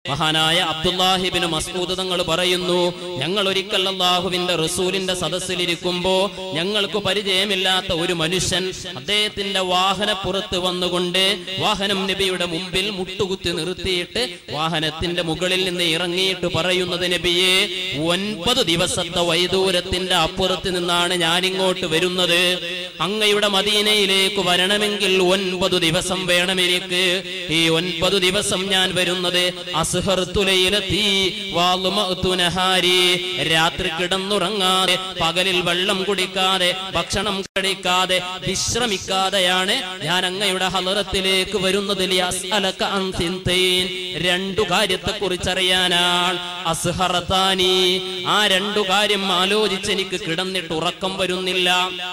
മഹാനായ അബ്ദുല്ലാഹിബിന് മസ്ഊദ് തങ്ങൾ പറയുന്നു ഞങ്ങൾ ഒരിക്കൽ അള്ളാഹുവിന്റെ റസൂലിന്റെ സദസ്സിലിരിക്കുമ്പോ ഞങ്ങൾക്ക് പരിചയമില്ലാത്ത ഒരു മനുഷ്യൻ അദ്ദേഹത്തിന്റെ വാഹനപ്പുറത്ത് വന്നുകൊണ്ട് വാഹനം നബിയുടെ മുമ്പിൽ മുട്ടുകുത്തി നിർത്തിയിട്ട് വാഹനത്തിന്റെ മുകളിൽ നിന്ന് ഇറങ്ങിയിട്ട് പറയുന്നത് നബിയെ ഒൻപത് ദിവസത്തെ വൈദൂരത്തിന്റെ അപ്പുറത്ത് നിന്നാണ് ഞാനിങ്ങോട്ട് വരുന്നത് അങ്ങയുടെ മദീനയിലേക്ക് വരണമെങ്കിൽ ഒൻപത് ദിവസം വേണം എനിക്ക് ഈ ഒൻപത് ദിവസം ഞാൻ വരുന്നത് അസ്ഹർത്തുലയിലെത്തി വാളുമത്തുനഹാരി രാത്രി കിടന്നുറങ്ങാതെ പകലിൽ വെള്ളം കുടിക്കാതെ ഭക്ഷണം കഴിക്കാതെ വിശ്രമിക്കാതെയാണ് ഞാൻ അങ്ങയുടെ ഹലറത്തിലേക്ക് വരുന്നത് ലിയസ്അലക അൻ സിന്തൈൻ. രണ്ടു കാര്യത്തെ കുറിച്ചറിയാനാണ് അസ്ഹറത്താനി ആ രണ്ടു കാര്യം ആലോചിച്ച് എനിക്ക് കിടന്നിട്ട് ഉറക്കം വരുന്നില്ല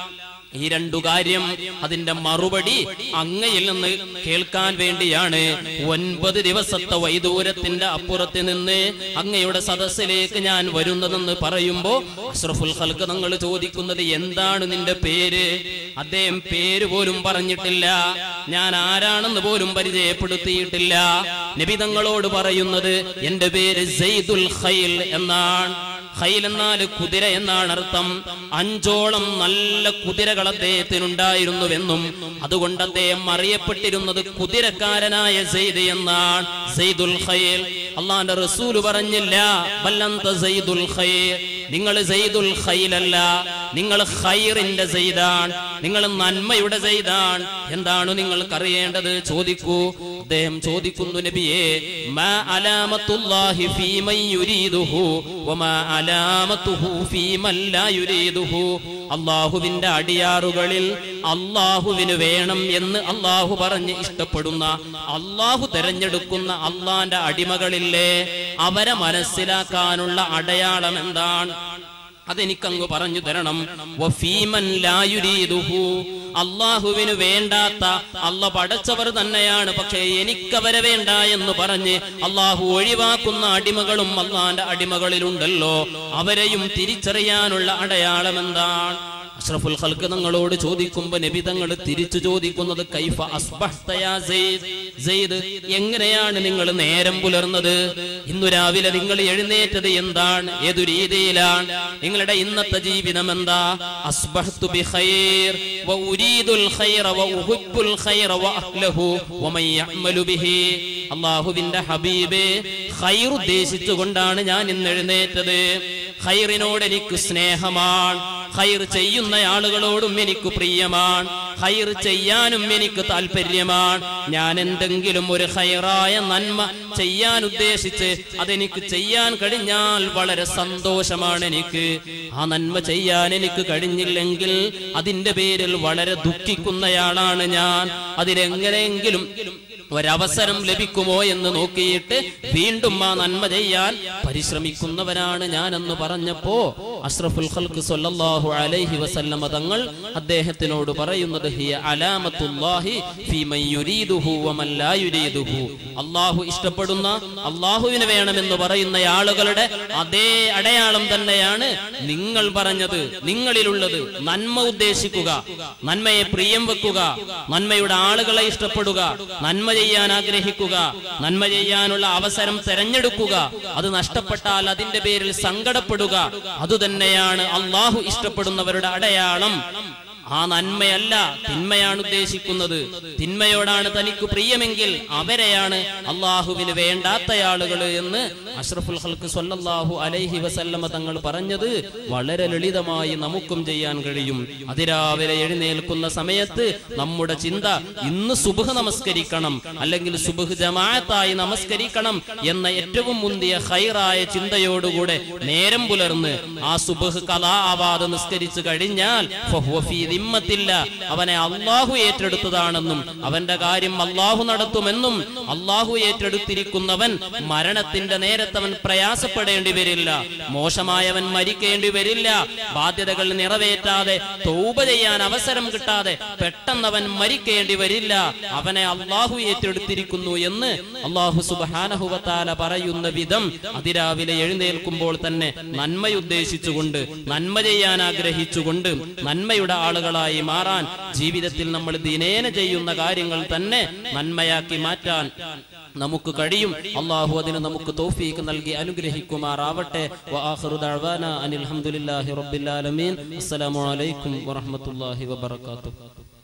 ഈ രണ്ടു കാര്യം അതിന്റെ മറുപടി അങ്ങയിൽ നിന്ന് കേൾക്കാൻ വേണ്ടിയാണ് ഒൻപത് ദിവസത്തെ വൈദൂരത്തിന്റെ അപ്പുറത്ത് നിന്ന് അങ്ങയുടെ സദസ്സിലേക്ക് ഞാൻ വരുന്നതെന്ന് പറയുമ്പോ അഷ്റഫുൽ ഖൽക്ക് നിങ്ങൾ ചോദിക്കുന്നത് എന്താണ് നിന്റെ പേര് അദ്ദേഹം പേര് പോലും പറഞ്ഞിട്ടില്ല ഞാൻ ആരാണെന്ന് പോലും പരിചയപ്പെടുത്തിയിട്ടില്ല നബി തങ്ങളോട് പറയുന്നത് എന്റെ പേര് സെയ്ദുൽ ഖൈൽ എന്നാണ് ഖൈൽ എന്നാൽ കുതിര എന്നാണ് അർത്ഥം അഞ്ചോളം നല്ല കുതിരകൾ അദ്ദേഹത്തിനുണ്ടായിരുന്നുവെന്നും അതുകൊണ്ട് അദ്ദേഹം അറിയപ്പെട്ടിരുന്നത് കുതിരക്കാരനായ സെയ്ദ് എന്നാണ് സെയ്ദുൽ ഖൈൽ അള്ളാന്റെ റസൂല് പറഞ്ഞില്ല ബല്ലന്ത സെയ്ദുൽ ഖൈൽ നിങ്ങൾ സെയ്ദുൽ ഖൈലല്ല നിങ്ങൾ ഖൈറിന്റെ സെയ്ദാണ് നിങ്ങൾ നന്മയുടെ സെയ്ദാണ് എന്താണ് നിങ്ങൾക്ക് അറിയേണ്ടത് ചോദിക്കൂ അദ്ദേഹം ചോദിക്കുന്നു നബിയെ മാ അലാമത്തുല്ലാഹി ഫീമൻ യുരീദുഹു വമാ അലാമത്തുഹു ഫീമൻ ലാ യുരീദുഹു അള്ളാഹുവിന്റെ അടിയാറുകളിൽ അള്ളാഹുവിന് വേണം എന്ന് അള്ളാഹു പറഞ്ഞ് ഇഷ്ടപ്പെടുന്ന അള്ളാഹു തെരഞ്ഞെടുക്കുന്ന അള്ളാന്റെ അടിമകളില്ലേ അവരെ മനസ്സിലാക്കാനുള്ള അടയാളം എന്താണ് അതെനിക്കങ്ങ് പറഞ്ഞു തരണം വഫീമൻ ലാ യുരീദുഹു. അള്ളാഹുവിന് വേണ്ടാത്ത അല്ല പടച്ചവർ തന്നെയാണ് പക്ഷേ എനിക്കവരെ വേണ്ട എന്ന് പറഞ്ഞ് അള്ളാഹു ഒഴിവാക്കുന്ന അടിമകളും അള്ളാന്റെ അടിമകളിലുണ്ടല്ലോ അവരെയും തിരിച്ചറിയാനുള്ള അടയാളം എന്താണ് അഷ്റഫുൽ ഖൽക്ക് തങ്ങളോട് ചോദിക്കുമ്പോ നബി തങ്ങൾ തിരിച്ചു ചോദിക്കുന്നത് കൈഫ അസ്ബഹ്ത യാ സെയ്ദ് സെയ്ദ് എങ്ങനെയാണ് നിങ്ങൾ നേരം പുലർന്നത് ഇന്നു രാവിലെ നിങ്ങൾ എഴുന്നേറ്റത് എന്താണ് ഏതു രീതിയിലാണ് നിങ്ങളുടെ ഇന്നത്തെ ജീവിതം എന്താ അസ്ബഹ്തു ബിഖൈർ വ ഉരീദുൽ ഖൈറ വ ഉഹിബ്ബുൽ ഖൈറ വ അഹ്ലഹു വമൻ യഅമലു ബിഹി അല്ലാഹുവിന്റെ ഹബീബേ ഖൈർ ഉദ്ദേശിച്ചുകൊണ്ടാണ് ഞാൻ ഇന്ന് എഴുന്നേറ്റത് ഖൈറിനോട് എനിക്ക് സ്നേഹമാണ് ഖൈർ ചെയ്യുന്ന ആളുകളോടും എനിക്ക് പ്രിയമാണ് ഖൈർ ചെയ്യാനും എനിക്ക് താല്പര്യമാണ് ഞാൻ എന്തെങ്കിലും ഒരു ഖൈറായ നന്മ ചെയ്യാൻ ഉദ്ദേശിച്ച് അതെനിക്ക് ചെയ്യാൻ കഴിഞ്ഞാൽ വളരെ സന്തോഷമാണ് എനിക്ക് ആ നന്മ ചെയ്യാൻ എനിക്ക് കഴിഞ്ഞില്ലെങ്കിൽ അതിന്റെ പേരിൽ വളരെ ദുഃഖിക്കുന്നയാളാണ് ഞാൻ അതിനെങ്ങനെയെങ്കിലും ഒരവസരം ലഭിക്കുമോ എന്ന് നോക്കിയിട്ട് വീണ്ടും ആ നന്മ ചെയ്യാൻ പരിശ്രമിക്കുന്നവരാണ് ഞാനെന്ന് പറഞ്ഞപ്പോ അഷ്റഫുൽ ഖൽക്ക് സല്ലല്ലാഹു അലൈഹി വസല്ലമ തങ്ങൾ അദ്ദേഹത്തിനോട് പറയുന്നത് ഹിയ അലാമത്തുല്ലാഹി ഫീമൻ യുരീദുഹു വമൻ ലാ യുരീദുഹു അല്ലാഹു ഇഷ്ടപ്പെടുന്ന അല്ലാഹുവിനെ വേണമെന്ന് പറയുന്ന ആളുകളുടെ അതേ അടയാളം തന്നെയാണ് നിങ്ങൾ പറഞ്ഞത് നിങ്ങളിലുള്ളത് നന്മ ഉദ്ദേശിക്കുക നന്മയെ പ്രിയം വെക്കുക നന്മയുടെ ആളുകളെ ഇഷ്ടപ്പെടുക നന്മ ചെയ്യാൻ ആഗ്രഹിക്കുക നന്മ ചെയ്യാനുള്ള അവസരം തെരഞ്ഞെടുക്കുക അത് നഷ്ടപ്പെട്ടാൽ അതിന്റെ പേരിൽ സങ്കടപ്പെടുക അതുതന്നെയാണ് അള്ളാഹു ഇഷ്ടപ്പെടുന്നവരുടെ അടയാളം ആ നന്മയല്ല തിന്മയാണ് ഉദ്ദേശിക്കുന്നത് തിന്മയോടാണ് തനിക്ക് പ്രിയമെങ്കിൽ അവരെയാണ് അള്ളാഹുവിന് വേണ്ടാത്ത ആളുകൾ എന്ന് അഷ്റഫുൽ ഹൽക്ക് സ്വല്ലല്ലാഹു അലൈഹി വസല്ലമ തങ്ങൾ പറഞ്ഞത് വളരെ ലളിതമായി നമുക്കും ചെയ്യാൻ കഴിയും അതിരാവിലെ എഴുന്നേൽക്കുന്ന സമയത്ത് നമ്മുടെ ചിന്ത ഇന്ന് സുബഹ് നമസ്കരിക്കണം അല്ലെങ്കിൽ സുബഹ് ജമാഅത്തായി നമസ്കരിക്കണം എന്ന ഏറ്റവും മുന്തിയ ഹൈറായ ചിന്തയോടുകൂടെ നേരം പുലർന്ന് ആ സുബഹ് കലാ ആവാതെ നിസ്കരിച്ചു കഴിഞ്ഞാൽ ഫഹുവ ഫീ ദിമ്മത്തില്ല അവനെ അള്ളാഹു ഏറ്റെടുത്തതാണെന്നും അവന്റെ കാര്യം അള്ളാഹു നടത്തുമെന്നും അള്ളാഹു ഏറ്റെടുത്തിരിക്കുന്നവൻ മരണത്തിന്റെ നേരത്തവൻ പ്രയാസപ്പെടേണ്ടി വരില്ല മോശമായവൻ മരിക്കേണ്ടി വരില്ല ബാധ്യതകൾ നിറവേറ്റാതെ തൗബ ചെയ്യാൻ അവസരം കിട്ടാതെ പെട്ടെന്നവൻ മരിക്കേണ്ടി വരില്ല അവനെ അള്ളാഹു ഏറ്റെടുത്തിരിക്കുന്നു എന്ന് അള്ളാഹു സുബാനഹുവത്താല പറയുന്ന വിധം അതിരാവിലെ എഴുന്നേൽക്കുമ്പോൾ തന്നെ നന്മയുദ്ദേശിച്ചുകൊണ്ട് നന്മ ചെയ്യാൻ ആഗ്രഹിച്ചുകൊണ്ട് നന്മയുടെ ആളുകൾ ആളുകളായി മാറാൻ ജീവിതത്തിൽ നമ്മൾ ദിനേന ചെയ്യുന്ന കാര്യങ്ങൾ തന്നെ നന്മയാക്കി മാറ്റാൻ നമുക്ക് കഴിയും അള്ളാഹു അതിന് നമുക്ക് തൗഫീക്ക് നൽകി അനുഗ്രഹിക്കുമാറാവട്ടെ വആഖിറു ദഅവാന അനിൽ ഹംദുലില്ലാഹി റബ്ബിൽ ആലമീൻ അസ്സലാമു അലൈക്കും വറഹ്മത്തുള്ളാഹി വബറകാതുഹു